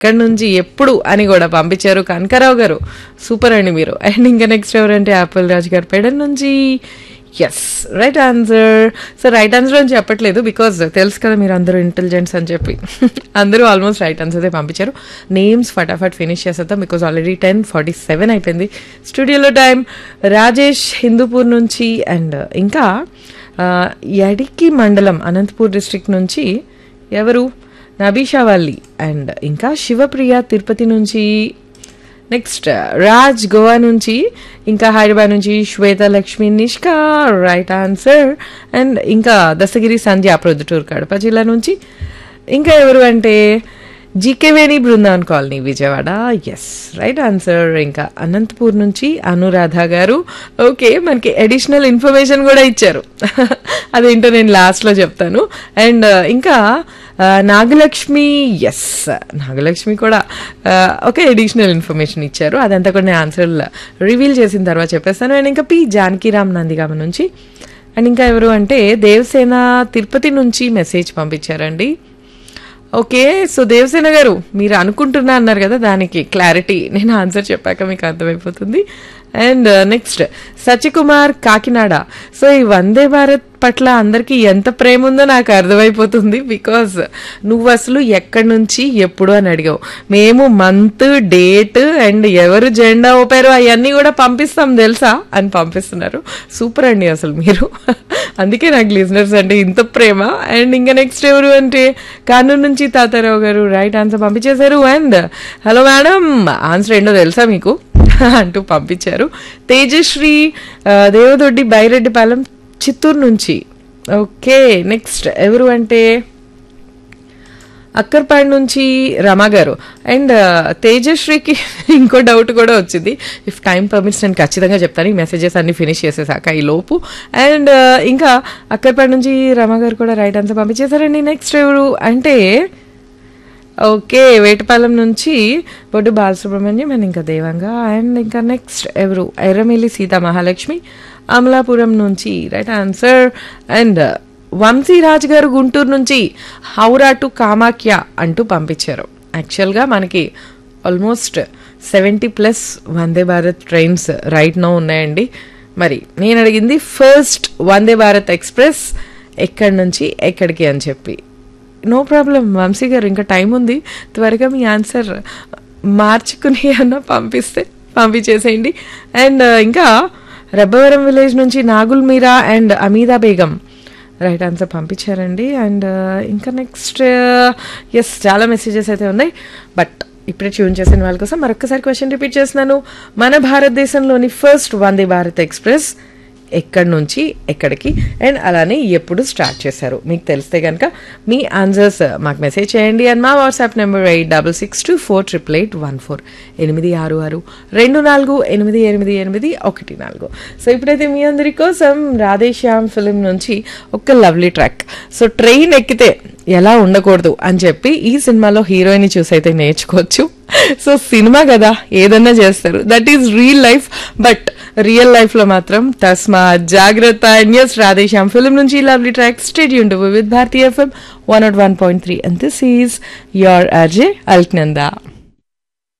ఎక్కడి నుంచి ఎప్పుడు అని కూడా పంపించారు కనకరావు గారు సూపర్ అండి మీరు అండ్ ఇంకా నెక్స్ట్ ఎవరంటే యాపిల్ రాజు గారు పెడన్ నుంచి yes right answer so right answer అని చెప్పట్లేదు బికాజ్ తెలుసు కదా మీరు అందరూ ఇంటెలిజెంట్స్ అని చెప్పి అందరూ ఆల్మోస్ట్ రైట్ ఆన్సర్ అయితే పంపించారు నేమ్స్ ఫటాఫట్ ఫినిష్ చేసేద్దాం because already ten forty seven అయిపోయింది స్టూడియోలో టైం రాజేష్ హిందూపూర్ నుంచి అండ్ ఇంకా ఆ, యడికి మండలం అనంతపూర్ డిస్ట్రిక్ట్ నుంచి ఎవరు నబీషా వల్లి అండ్ ఇంకా శివప్రియ తిరుపతి నుంచి నెక్స్ట్ రాజ్ గోవా నుంచి ఇంకా హైదరాబాద్ నుంచి Swetha Lakshmi Nishka right answer and ఇంకా దస్తగిరి సంధ్య ప్రొద్దుటూరు కడప జిల్లా నుంచి ఇంకా ఎవరు అంటే జీకేవేణి Brindavan colony Vijayawada yes right answer ఇంకా అనంతపూర్ నుంచి అనురాధ గారు ఓకే మనకి అడిషనల్ ఇన్ఫర్మేషన్ కూడా ఇచ్చారు అదేంటో నేను లాస్ట్లో చెప్తాను అండ్ ఇంకా ఆ, నాగలక్ష్మి ఎస్ నాగలక్ష్మి కూడా ఆ, ఒక అడిషనల్ ఇన్ఫర్మేషన్ ఇచ్చారు అదంతా కూడా నేను ఆన్సర్ రివీల్ చేసిన తర్వాత చెప్పేస్తాను అండ్ ఇంకా పి జానకిరామ్ నందిగామ నుంచి అండ్ ఇంకా ఎవరు అంటే దేవసేన తిరుపతి నుంచి మెసేజ్ పంపించారండి ఓకే సో దేవసేన గారు మీరు అనుకుంటున్నా అన్నారు కదా దానికి క్లారిటీ నేను ఆన్సర్ చెప్పాక మీకు అర్థమైపోతుంది and next Satyakumar Kakinada so ఈ వందే భారత్ పట్ల అందరికీ ఎంత ప్రేమ ఉందో నాకు అర్థమైపోతుంది బికాజ్ నువ్వు అసలు ఎక్కడి నుంచి ఎప్పుడు అని అడిగావు మేము మంత్ డేట్ అండ్ ఎవరు జెండా ఊపారో అవన్నీ కూడా పంపిస్తాం తెలుసా అని పంపిస్తున్నారు సూపర్ అండి అసలు మీరు అందుకే నాకు లిజనర్స్ అంటే ఇంత ప్రేమ అండ్ ఇంకా నెక్స్ట్ ఎవరు అంటే కానూరు నుంచి తాతారావు గారు రైట్ ఆన్సర్ పంపించేశారు అండ్ హలో మేడం ఆన్సర్ ఏంటో తెలుసా మీకు అంటూ పంపించారు తేజశ్రీ ఆ, దేవదొడ్డి బైరెడ్డిపాలెం చిత్తూరు నుంచి ఓకే నెక్స్ట్ ఎవరు అంటే అక్కర్పాడు నుంచి రమా గారు అండ్ తేజశ్రీకి ఇంకో డౌట్ కూడా వచ్చింది ఇఫ్ టైం పర్మిట్స్ నేను ఖచ్చితంగా చెప్తాను ఈ మెసేజెస్ అన్ని ఫినిష్ చేసేసాక ఈ లోపు అండ్ ఇంకా అక్కర్పాడు నుంచి రమా గారు కూడా రైట్ ఆన్సర్ పంపించేశారండి నెక్స్ట్ ఎవరు అంటే ఓకే వేటపాలెం నుంచి బొడ్డు బాలసుబ్రహ్మణ్యం అండ్ ఇంకా దేవంగా అండ్ ఇంకా నెక్స్ట్ ఎవరు ఎర్రమిల్లి సీతా మహాలక్ష్మి అమలాపురం నుంచి రైట్ ఆన్సర్ అండ్ వంశీరాజ్ గారు గుంటూరు నుంచి హౌరా టు కామాఖ్య అంటూ పంపించారు యాక్చువల్గా మనకి almost seventy plus Vande Bharat trains right now ఉన్నాయండి మరి నేను అడిగింది ఫస్ట్ వందే భారత్ ఎక్స్ప్రెస్ ఎక్కడి నుంచి ఎక్కడికి అని చెప్పి నో ప్రాబ్లం వంశీ గారు ఇంకా టైం ఉంది త్వరగా మీ ఆన్సర్ మార్చుకుని అన్న పంపిస్తే పంపించేసేయండి అండ్ ఇంకా రెబ్బవరం విలేజ్ నుంచి Nagul Meera and Ameeda Begum right answer పంపించారండి అండ్ ఇంకా నెక్స్ట్ ఎస్ చాలా మెసేజెస్ అయితే ఉన్నాయి బట్ ఇప్పుడే ట్యూన్ చేసిన వాళ్ళ కోసం మరొకసారి క్వశ్చన్ రిపీట్ చేస్తున్నాను మన భారతదేశంలోని ఫస్ట్ వందే భారత్ ఎక్స్ప్రెస్ ఎక్కడి నుంచి ఎక్కడికి అండ్ అలానే ఎప్పుడు స్టార్ట్ చేశారు మీకు తెలిస్తే కనుక మీ ఆన్సర్స్ మాకు మెసేజ్ చేయండి అండ్ మా WhatsApp number eight double six two four triple eight one four ఎనిమిది ఆరు ఆరు రెండు నాలుగు ఎనిమిది ఎనిమిది ఎనిమిది ఒకటి నాలుగు సో ఇప్పుడైతే మీ అందరి కోసం రాధేశ్యామ్ ఫిలిం నుంచి ఒక లవ్లీ ట్రాక్ సో ట్రైన్ ఎక్కితే ఎలా ఉండకూడదు అని చెప్పి ఈ సినిమాలో హీరోయిన్ చూసి అయితే నేర్చుకోవచ్చు సో సినిమా కదా ఏదన్నా చేస్తారు that is real life but real life లో మాత్రం తస్మా జాగ్రత్త అండ్ ఎస్ రాధేశ్యామ్ ఫిల్మ్ నుంచి lovely track stay tuned with Bharatiya FM one nought one point three and this is your RJ Alaknanda